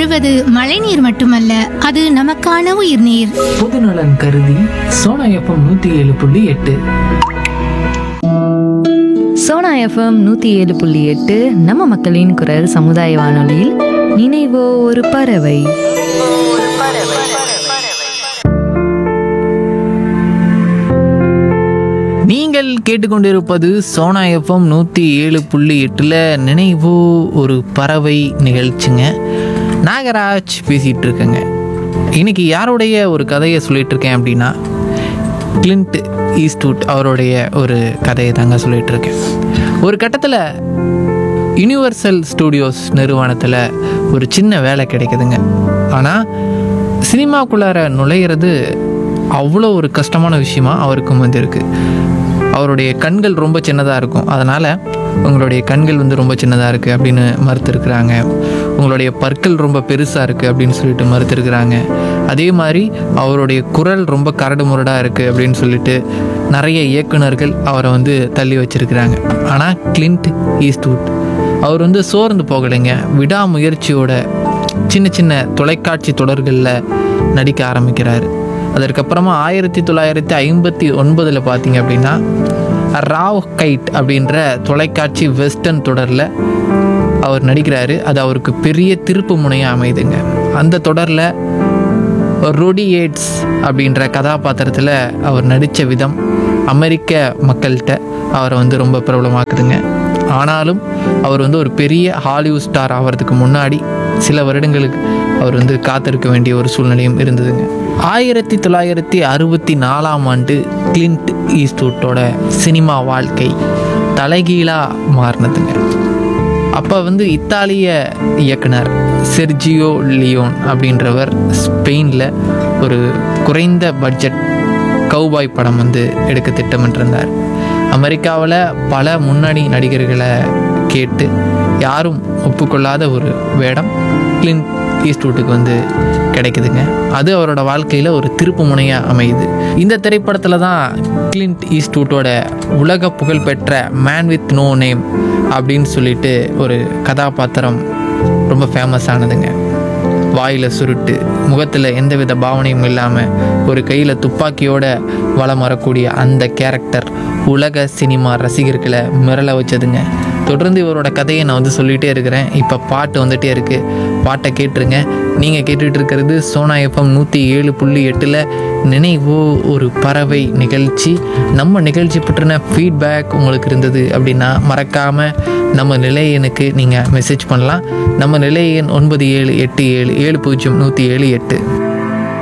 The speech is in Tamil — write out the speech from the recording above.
வாழ்வது மழைநீர் மட்டுமல்ல அது நமக்கான உயிர்நீர் பொதுநலன் கருதி சோனா எஃப்எம் நூத்தி ஏழு புள்ளி எட்டு சோனா எஃப்எம் நூற்றி ஏழு புள்ளி எட்டு நம்ம மக்களின் குரல் சமுதாய வானொலியில் நினைவோ ஒரு பறவை நீங்கள் கேட்டுக்கொண்டிருப்பது சோனா எஃப்எம் நூற்றி ஏழு புள்ளி எட்டில் நினைவு ஒரு பறவை நிகழ்ச்சிங்க நாகராஜ் பேசிகிட்டு இருக்கேங்க இன்னைக்கு யாருடைய ஒரு கதையை சொல்லிட்டு இருக்கேன் அப்படின்னா கிளின்ட் ஈஸ்ட்வுட் அவருடைய ஒரு கதையை தாங்க சொல்லிட்டு இருக்கேன் ஒரு கட்டத்தில் யுனிவர்சல் ஸ்டூடியோஸ் நிறுவனத்தில் ஒரு சின்ன வேலை கிடைக்குதுங்க ஆனால் சினிமாக்குள்ளார நுழையிறது அவ்வளோ ஒரு கஷ்டமான விஷயமா அவருக்கும் வந்து இருக்குது அவருடைய கண்கள் ரொம்ப சின்னதாக இருக்கும் அதனால் உங்களுடைய கண்கள் வந்து ரொம்ப சின்னதாக இருக்குது அப்படின்னு மறுத்துருக்குறாங்க உங்களுடைய பற்கள் ரொம்ப பெருசாக இருக்குது அப்படின்னு சொல்லிட்டு மறுத்துருக்குறாங்க அதே மாதிரி அவருடைய குரல் ரொம்ப கரடு முரடாக இருக்குது அப்படின்னு சொல்லிட்டு நிறைய இயக்குனர்கள் அவரை வந்து தள்ளி வச்சிருக்கிறாங்க ஆனால் கிளின்ட் ஈஸ்ட்வுட் அவர் வந்து சோர்ந்து போகலைங்க விடாமுயற்சியோட சின்ன சின்ன தொலைக்காட்சி தொடர்களில் நடிக்க ஆரம்பிக்கிறார் அதற்கப்புறமா ஆயிரத்தி தொள்ளாயிரத்தி ஐம்பத்தி ஒன்பதில் பார்த்தீங்க அப்படின்னா ராவ் கைட் அப்படின்ற தொலைக்காட்சி வெஸ்டர்ன் தொடரில் அவர் நடிக்கிறாரு அது அவருக்கு பெரிய திருப்பு முனையாக அமைதுங்க அந்த தொடரில் ரொடி ஏட்ஸ் அப்படின்ற கதாபாத்திரத்தில் அவர் நடித்த விதம் அமெரிக்க மக்கள்கிட்ட அவரை வந்து ரொம்ப பிரபலமாக்குதுங்க ஆனாலும் அவர் வந்து ஒரு பெரிய ஹாலிவுட் ஸ்டார் ஆகிறதுக்கு முன்னாடி சில வருடங்களுக்கு அவர் வந்து காத்திருக்க வேண்டிய ஒரு சூழ்நிலையும் இருந்ததுங்க ஆயிரத்தி தொள்ளாயிரத்தி அறுபத்தி நாலாம் ஆண்டு கிளின்ட் ஈஸ்ட்வுட்டோட சினிமா வாழ்க்கை தலைகீழாக மாறினதுங்க அப்போ வந்து இத்தாலிய இயக்குனர் செர்ஜியோ லியோன் அப்படின்றவர் ஸ்பெயினில் ஒரு குறைந்த பட்ஜெட் கௌபாய் படம் வந்து எடுக்க திட்டமிட்டிருந்தார் அமெரிக்காவில் பல முன்னணி நடிகர்களை கேட்டு யாரும் ஒப்புக்கொள்ளாத ஒரு வேடம் கிளின்ட் ஈஸ்ட்வுட்டுக்கு வந்து கிடைக்குதுங்க அது அவரோட வாழ்க்கையில் ஒரு திருப்பு முனையாக அமையுது இந்த திரைப்படத்தில் தான் கிளின்ட் ஈஸ்ட்வுட்டோட உலக புகழ்பெற்ற மேன் வித் நோ நேம் அப்படின்னு சொல்லிட்டு ஒரு கதாபாத்திரம் ரொம்ப ஃபேமஸ் ஆனதுங்க வாயில் சுருட்டு முகத்தில் எந்தவித பாவனையும் இல்லாமல் ஒரு கையில் துப்பாக்கியோட வலம் வரக்கூடிய அந்த கேரக்டர் உலக சினிமா ரசிகர்களை மிரள வச்சதுங்க தொடர்ந்து இவரோட கதையை நான் வந்து சொல்லிகிட்டே இருக்கிறேன் இப்போ பாட்டு வந்துகிட்டே இருக்குது பாட்டை கேட்டுருங்க நீங்கள் கேட்டுட்டு இருக்கிறது சோனா எஃப்எம் நூற்றி ஏழு புள்ளி எட்டில் நினைவோ ஒரு பறவை நிகழ்ச்சி நம்ம நிகழ்ச்சி பற்றின ஃபீட்பேக் உங்களுக்கு இருந்தது அப்படின்னா மறக்காமல் நம்ம நிலையனுக்கு நீங்கள் மெசேஜ் பண்ணலாம் நம்ம நிலைய எண் ஒன்பது ஏழு எட்டு ஏழு ஏழு பூஜ்ஜியம் நூற்றி ஏழு எட்டு